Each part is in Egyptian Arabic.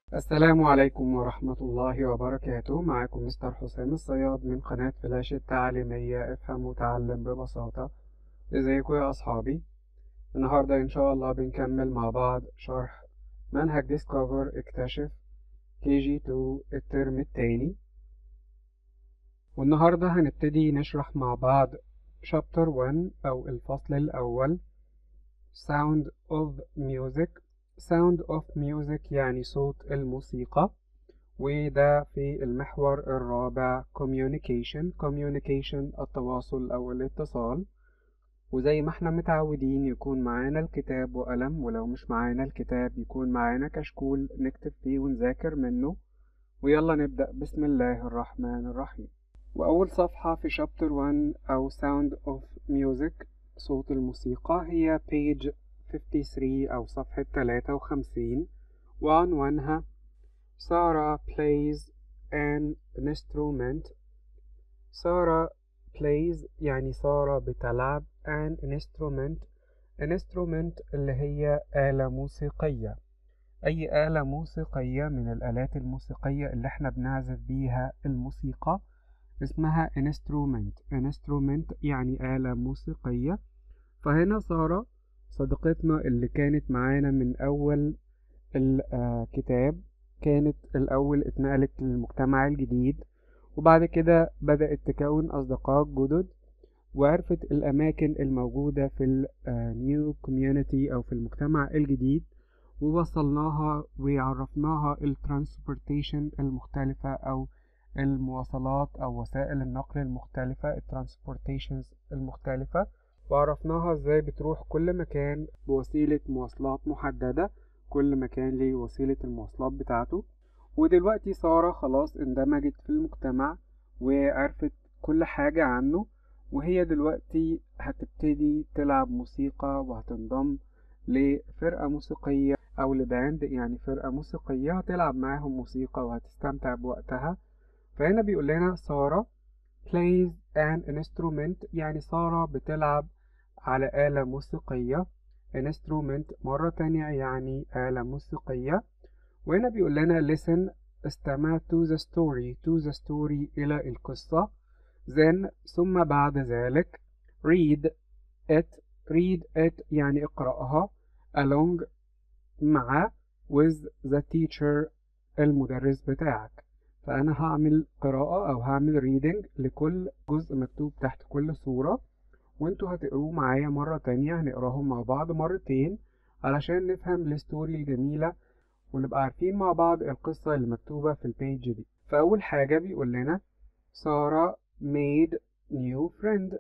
السلام عليكم ورحمة الله وبركاته معكم مستر حسام الصياد من قناة فلاش التعليمية افهم وتعلم ببساطة ازيكم يا أصحابي النهاردة إن شاء الله بنكمل مع بعض شرح منهج ديسكفر اكتشف كي جي 2 الترم التاني والنهاردة هنبتدي نشرح مع بعض شابتر 1 أو الفصل الأول Sound of Music Sound of Music يعني صوت الموسيقى وده في المحور الرابع Communication Communication التواصل أو الاتصال وزي ما احنا متعودين يكون معانا الكتاب وقلم ولو مش معانا الكتاب يكون معانا كشكول نكتب فيه ونذاكر منه ويلا نبدأ بسم الله الرحمن الرحيم وأول صفحة في شابتر 1 أو Sound of Music صوت الموسيقى هي page 53 أو صفحة 53 وعنوانها سارة plays an instrument سارة plays يعني سارة بتلعب an instrument instrument اللي هي آلة موسيقية أي آلة موسيقية من الآلات الموسيقية اللي احنا بنعزف بيها الموسيقى اسمها instrument instrument يعني آلة موسيقية فهنا سارة صديقتنا اللي كانت معانا من أول الكتاب كانت الأول اتنقلت للمجتمع الجديد وبعد كده بدأت تكون أصدقاء جدد وعرفت الأماكن الموجودة في النيو كوميونيتي أو في المجتمع الجديد ووصلناها وعرفناها الترانسبورتيشن المختلفة أو المواصلات أو وسائل النقل المختلفة الترانسبورتيشنز المختلفة وعرفناها ازاي بتروح كل مكان بوسيلة مواصلات محددة كل مكان ليه وسيلة المواصلات بتاعته ودلوقتي سارة خلاص اندمجت في المجتمع وعرفت كل حاجة عنه وهي دلوقتي هتبتدي تلعب موسيقى وهتنضم لفرقة موسيقية أو لباند يعني فرقة موسيقية هتلعب معاهم موسيقى وهتستمتع بوقتها فهنا بيقول لنا سارة plays an instrument يعني سارة بتلعب على آلة موسيقية instrument مرة تانية يعني آلة موسيقية وهنا بيقول لنا listen استمع to the story to the story إلى القصة then ثم بعد ذلك read it read it يعني اقرأها along مع with the teacher المدرس بتاعك فأنا هعمل قراءة أو هعمل reading لكل جزء مكتوب تحت كل صورة وانتوا هتقروه معايا مرة تانية هنقراهم مع بعض مرتين علشان نفهم الستوري الجميلة ونبقى عارفين مع بعض القصة اللي مكتوبة في البيج دي فأول حاجة بيقول لنا سارة made new friend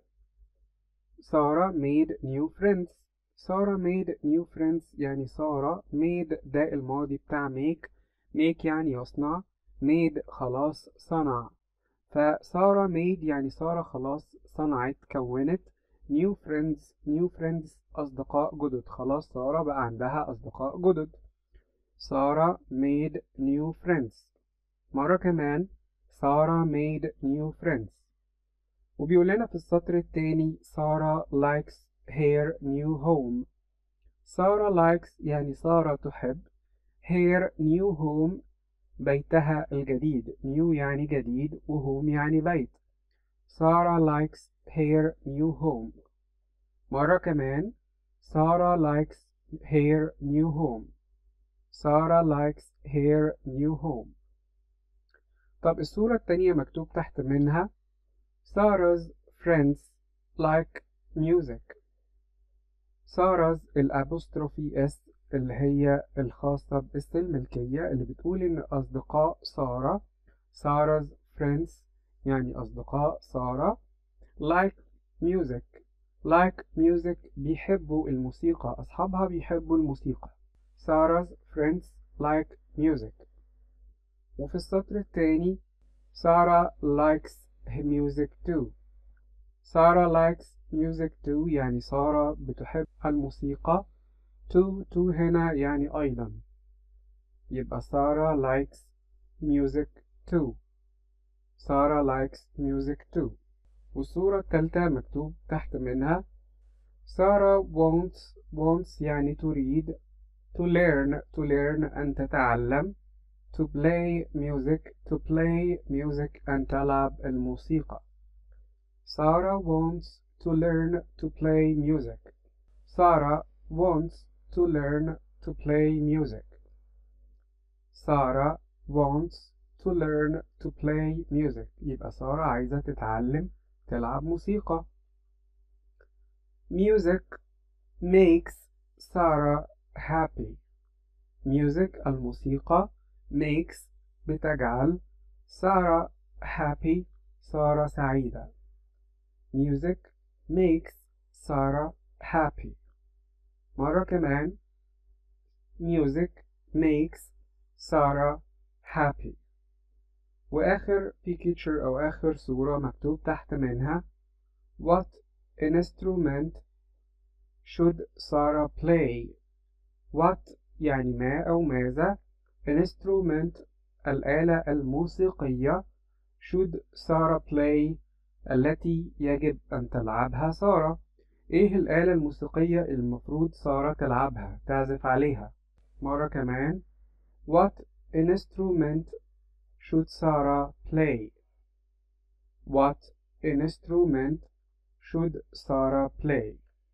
سارة made new friends سارة made new friends يعني سارة made ده الماضي بتاع make make يعني يصنع made خلاص صنع فسارة made يعني سارة خلاص صنعت كونت new friends new friends أصدقاء جدد خلاص سارة بقى عندها أصدقاء جدد سارة made new friends مرة كمان سارة made new friends وبيقول لنا في السطر التاني سارة likes her new home سارة likes يعني سارة تحب her new home بيتها الجديد new يعني جديد وهوم يعني بيت سارة likes her new home مرة كمان سارة likes her new home سارة likes her new home طب الصورة التانية مكتوب تحت منها Sarah's friends like music Sarah's الأبوستروفي اس اللي هي الخاصة باسم الملكية اللي بتقول إن أصدقاء سارة Sarah's friends يعني أصدقاء سارة like music like music بيحبوا الموسيقى أصحابها بيحبوا الموسيقى Sarah's friends like music وفي السطر التاني سارة likes music too سارة likes music too يعني سارة بتحب الموسيقى to to هنا يعني أيضا يبقى سارة likes music too سارة likes music too والصورة التالتة مكتوب تحت منها سارة wants wants يعني تريد to learn to learn أن تتعلم to play music to play music and تلعب الموسيقى Sarah wants to learn to play music Sarah wants to learn to play music Sarah wants to learn to play music يبقى سارة عايزة تتعلم تلعب موسيقى Music makes Sarah happy Music الموسيقى makes بتجعل سارة happy سارة سعيدة Music makes سارة happy مرة كمان Music makes سارة happy وآخر picture أو آخر صورة مكتوب تحت منها What instrument should Sarah play What يعني ما أو ماذا instrument الآلة الموسيقية should Sarah play التي يجب أن تلعبها سارة إيه الآلة الموسيقية المفروض سارة تلعبها تعزف عليها مرة كمان What instrument should Sarah play What instrument should Sarah play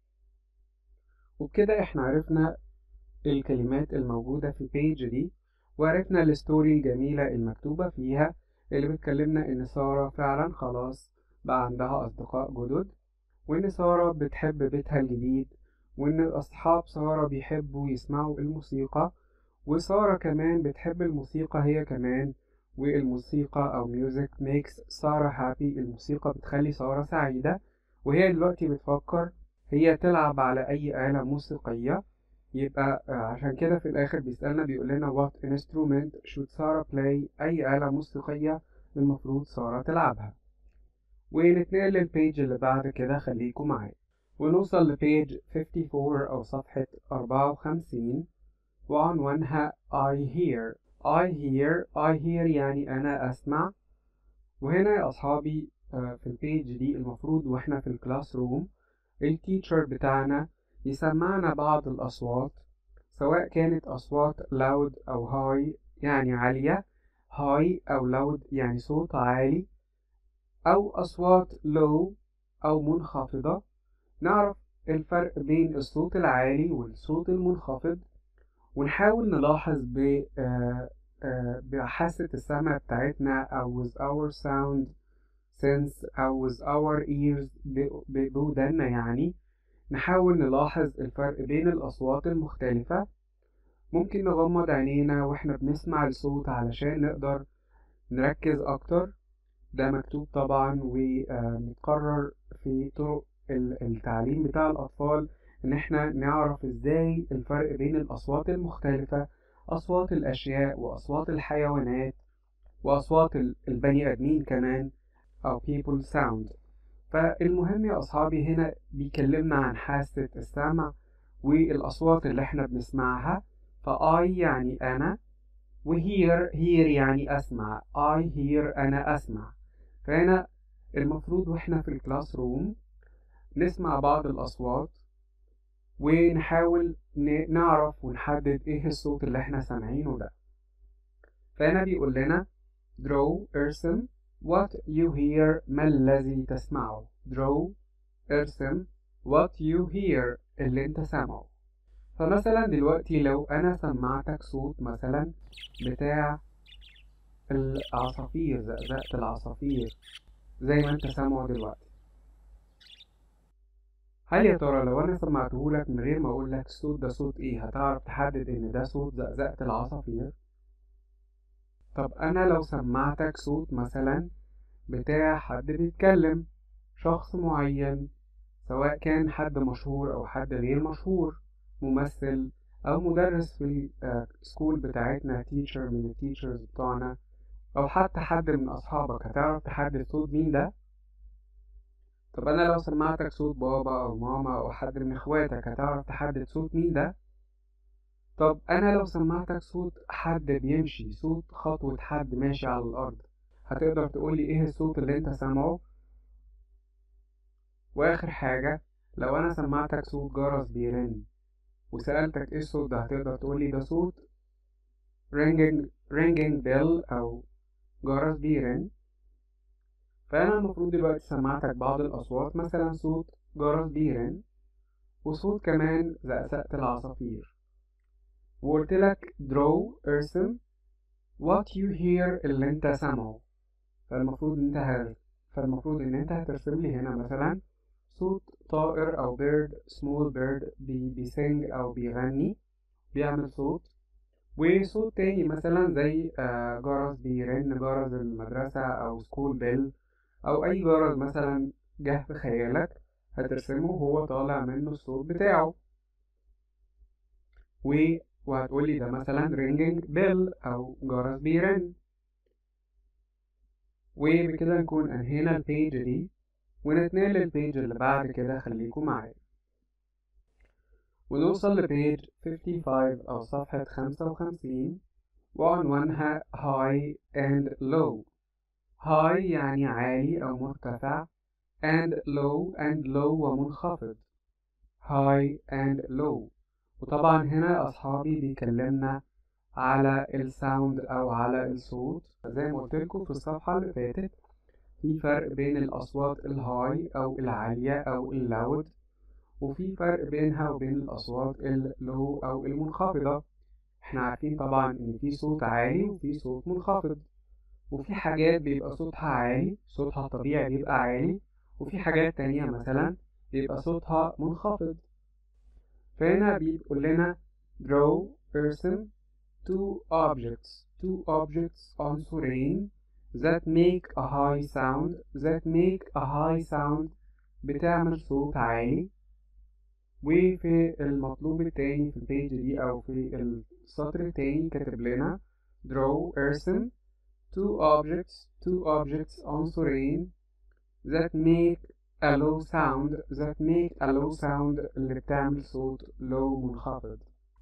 وبكده احنا عرفنا الكلمات الموجودة في البيج دي وعرفنا الستوري الجميلة المكتوبة فيها اللي بتكلمنا إن سارة فعلا خلاص بقى عندها أصدقاء جدد وإن سارة بتحب بيتها الجديد وإن أصحاب سارة بيحبوا يسمعوا الموسيقى وسارة كمان بتحب الموسيقى هي كمان والموسيقى أو ميوزك ميكس سارة هابي الموسيقى بتخلي سارة سعيدة وهي دلوقتي بتفكر هي تلعب على أي آلة موسيقية يبقى عشان كده في الآخر بيسألنا بيقول لنا what instrument should Sarah play أي آلة موسيقية المفروض سارة تلعبها ونتنقل للبيج اللي بعد كده خليكم معايا ونوصل لبيج 54 أو صفحة 54 وعنوانها I hear I hear I hear يعني أنا أسمع وهنا يا أصحابي في البيج دي المفروض وإحنا في الكلاس روم التيتشر بتاعنا يسمعنا بعض الأصوات سواء كانت أصوات loud أو high يعني عالية high أو loud يعني صوت عالي أو أصوات low أو منخفضة نعرف الفرق بين الصوت العالي والصوت المنخفض ونحاول نلاحظ ب بحاسة السمع بتاعتنا أو with our sound sense أو with our ears بودنا يعني نحاول نلاحظ الفرق بين الأصوات المختلفة ممكن نغمض عينينا واحنا بنسمع الصوت علشان نقدر نركز أكتر ده مكتوب طبعا ومتقرر في طرق التعليم بتاع الأطفال إن احنا نعرف ازاي الفرق بين الأصوات المختلفة أصوات الأشياء وأصوات الحيوانات وأصوات البني آدمين كمان أو people sound فالمهم يا أصحابي هنا بيكلمنا عن حاسة السمع والأصوات اللي احنا بنسمعها فآي يعني أنا وهير هير يعني أسمع I hear أنا أسمع فهنا المفروض واحنا في الكلاس روم نسمع بعض الأصوات ونحاول نعرف ونحدد ايه الصوت اللي احنا سامعينه ده فهنا بيقول لنا draw ارسم what you hear ما الذي تسمعه draw ارسم what you hear اللي انت سامعه فمثلا دلوقتي لو انا سمعتك صوت مثلا بتاع العصافير زقزقة العصافير زي ما انت سامعه دلوقتي هل يا ترى لو انا سمعتهولك من غير ما اقولك الصوت ده صوت ايه هتعرف تحدد ان ده صوت زقزقة العصافير طب انا لو سمعتك صوت مثلا بتاع حد بيتكلم شخص معين سواء كان حد مشهور او حد غير مشهور ممثل او مدرس في السكول بتاعتنا تيتشر من التيتشرز بتوعنا او حتى حد من اصحابك هتعرف تحدد صوت مين ده طب انا لو سمعتك صوت بابا او ماما او حد من اخواتك هتعرف تحدد صوت مين ده طب انا لو سمعتك صوت حد بيمشي صوت خطوة حد ماشي على الارض هتقدر تقولي ايه الصوت اللي انت سامعه واخر حاجة لو انا سمعتك صوت جرس بيرن وسألتك ايه الصوت ده هتقدر تقولي ده صوت ringing ringing bell أو جرس بيرن فأنا المفروض دلوقتي سمعتك بعض الأصوات مثلا صوت جرس بيرن وصوت كمان زقزقة العصافير وقلت لك draw ارسم what you hear اللي انت سامعه فالمفروض انت هت... فالمفروض ان انت هترسم لي هنا مثلا صوت طائر او bird small bird بي بيسنج او بيغني بيعمل صوت وصوت تاني مثلا زي آه جرس بيرن جرس المدرسة او سكول بيل او اي جرس مثلا جه في خيالك هترسمه وهو طالع منه الصوت بتاعه و وهتقولي ده مثلا ringing bell أو جرس بيرن وبكده نكون أنهينا البيج دي ونتنقل للبيج اللي بعد كده خليكم معايا ونوصل لبيج 55 أو صفحة 55 وعنوانها high and low high يعني عالي أو مرتفع and low and low ومنخفض high and low وطبعا هنا أصحابي بيكلمنا على الساوند أو على الصوت زي ما قلت لكم في الصفحة اللي فاتت في فرق بين الأصوات الهاي أو العالية أو اللاود وفي فرق بينها وبين الأصوات اللو أو المنخفضة احنا عارفين طبعا إن في صوت عالي وفي صوت منخفض وفي حاجات بيبقى صوتها عالي صوتها طبيعي بيبقى عالي وفي حاجات تانية مثلا بيبقى صوتها منخفض فهنا بيقول لنا draw ارسم two objects two objects عنصرين that make a high sound that make a high sound بتعمل صوت عالي وفي المطلوب التاني في البيج دي أو في السطر التاني كاتب لنا draw ارسم two objects two objects عنصرين that make a low sound that make a low sound اللي بتعمل صوت low منخفض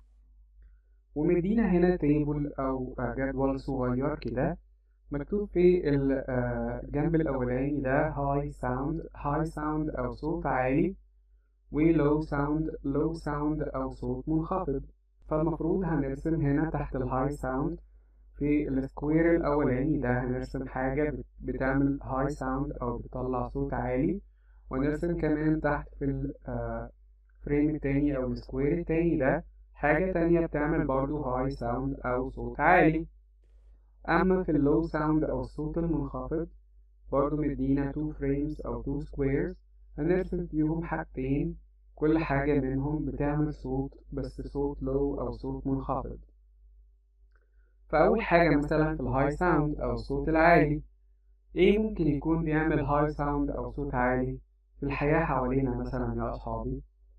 ومدينا هنا تيبل أو جدول صغير كده مكتوب في الجنب الأولاني ده high sound high sound أو صوت عالي و low sound low sound أو صوت منخفض فالمفروض هنرسم هنا تحت الهاي ساوند في السكوير الأولاني ده هنرسم حاجة بتعمل هاي ساوند أو بتطلع صوت عالي ونرسم كمان تحت في الفريم التاني أو السكوير التاني ده حاجة تانية بتعمل برضو هاي ساوند أو صوت عالي أما في اللو ساوند أو الصوت المنخفض برضو مدينا تو فريمز أو تو سكويرز هنرسم فيهم حاجتين كل حاجة منهم بتعمل صوت بس صوت لو أو صوت منخفض فأول حاجة مثلا في الهاي ساوند أو الصوت العالي إيه ممكن يكون بيعمل هاي ساوند أو صوت عالي في الحياة حوالينا مثلا يا أصحابي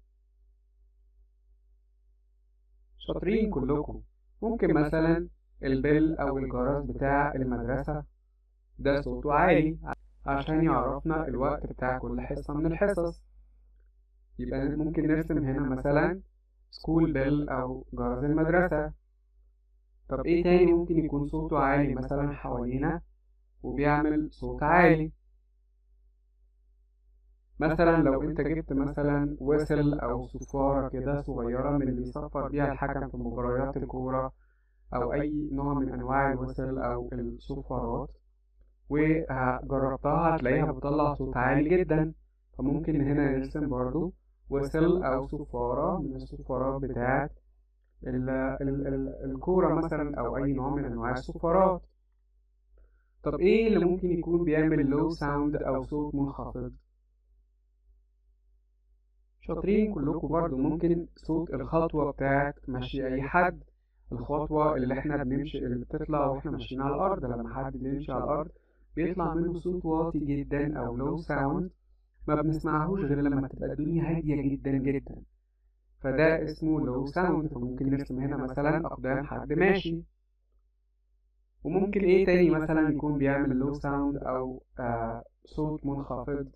شاطرين كلكم ممكن مثلا البل أو الجرس بتاع المدرسة ده صوته عالي عشان يعرفنا الوقت بتاع كل حصة من الحصص يبقى ممكن نرسم هنا مثلا سكول بيل أو جرس المدرسة طب ايه تاني ممكن يكون صوته عالي مثلا حوالينا وبيعمل صوت عالي مثلا لو انت جبت مثلا ويسل او صفارة كده صغيرة من اللي بيصفر بيها الحكم في مباريات الكورة او اي نوع من انواع الويسل او الصفارات وجربتها هتلاقيها بتطلع صوت عالي جدا فممكن هنا نرسم برضو ويسل او صفارة من الصفارات بتاعت ال ال ال الكورة مثلا أو أي نوع من أنواع الصفارات طب إيه اللي ممكن يكون بيعمل لو ساوند أو صوت منخفض شاطرين كلكم برضو ممكن صوت الخطوة بتاعت مشي أي حد الخطوة اللي احنا بنمشي اللي بتطلع واحنا ماشيين على الأرض لما حد بيمشي على الأرض بيطلع منه صوت واطي جدا أو لو ساوند ما بنسمعهوش غير لما تبقى الدنيا هادية جدا جدا فده اسمه لو ساوند فممكن نرسم هنا مثلا أقدام حد ماشي وممكن ايه تاني مثلا يكون بيعمل لو ساوند أو آه صوت منخفض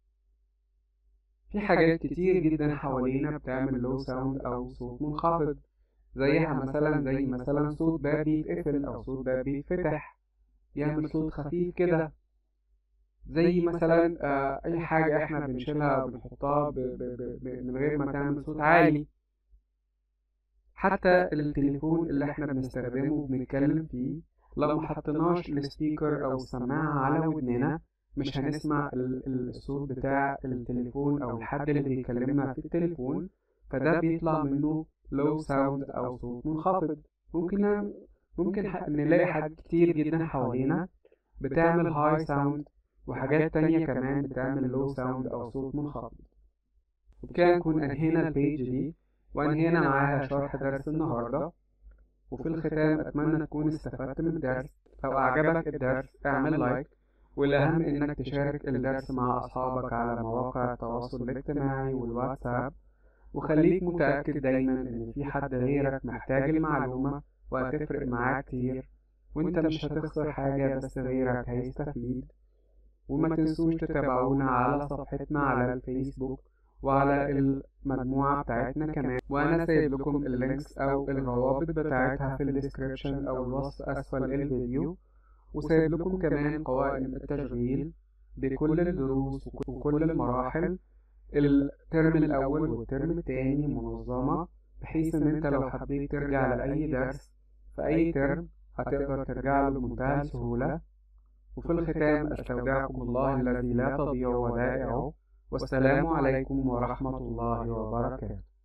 في حاجات كتير جدا حوالينا بتعمل لو ساوند أو صوت منخفض زيها مثلا زي مثلا صوت باب بيتقفل أو صوت باب بيتفتح بيعمل صوت خفيف كده زي مثلا آه اي حاجة احنا بنشيلها وبنحطها ب ب ب من غير ما تعمل صوت عالي حتى التليفون اللي احنا بنستخدمه وبنتكلم فيه لو محطناش السبيكر او السماعة على ودننا مش هنسمع الصوت بتاع التليفون او الحد اللي بيكلمنا في التليفون فده بيطلع منه لو ساوند او صوت منخفض ممكن ممكن نلاقي حاجات كتير جدا حوالينا بتعمل هاي ساوند وحاجات تانية كمان بتعمل لو ساوند او صوت منخفض وبكده نكون انهينا البيج دي وانهينا معاها شرح درس النهاردة وفي الختام اتمنى تكون استفدت من الدرس او اعجبك الدرس اعمل لايك والاهم انك تشارك الدرس مع اصحابك على مواقع التواصل الاجتماعي والواتساب وخليك متأكد دايما ان في حد غيرك محتاج المعلومة وهتفرق معاه كتير وانت مش هتخسر حاجة بس غيرك هيستفيد وما تنسوش تتابعونا على صفحتنا على الفيسبوك وعلى المجموعة بتاعتنا كمان وأنا سايب لكم اللينكس أو الروابط بتاعتها في الديسكريبشن أو الوصف أسفل الفيديو وسايب لكم كمان قوائم التشغيل بكل الدروس وكل المراحل الترم الأول والترم التاني منظمة بحيث إن أنت لو حبيت ترجع لأي درس في أي ترم هتقدر ترجع له بمنتهى السهولة وفي الختام أستودعكم الله الذي لا تضيع ودائعه والسلام عليكم ورحمة الله وبركاته